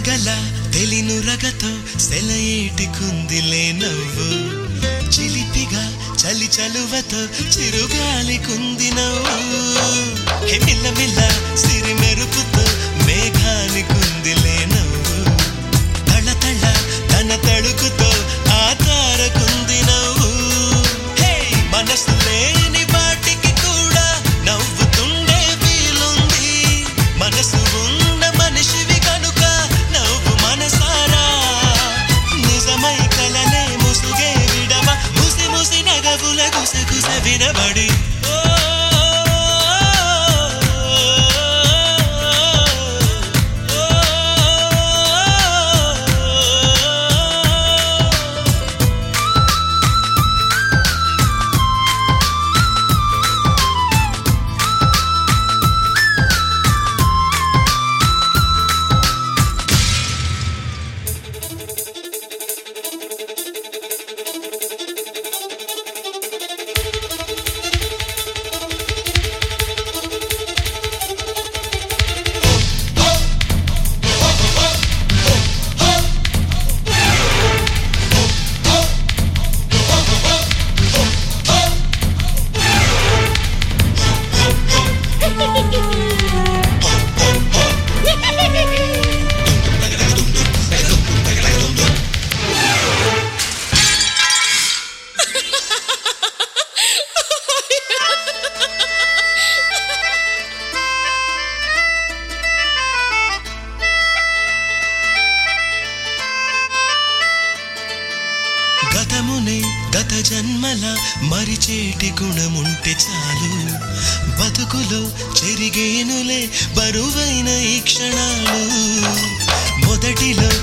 గలగల తెలినురగతో సెలయేటి కుందిలే నవ్వు చిలిపిగా చలి చలువతో చిరుగాలి కుంది నవ్వు హే మిల్ల మిల్ల సిరి మెరుపుతో మేఘాని కుందిలే నవ్వు తళ తళ తన తడుకుతో ఆ తారకుంది నవ్వు హే మనసు లేని వాటికి కూడా నవ్వుతుండే వీలుంది మనసు ఉన్న మనిషివి కనుక నవ్వు మనసారా నిజమై కలలే ముసుగే విడవ ముసి ముసి నగవుల గుసగుస వినబడి ఓ గతమునే గత జన్మల మరిచేటి గుణముంటే చాలు బతుకులో చెరిగేనులే బరువైన ఈ క్షణాలు మొదటిలో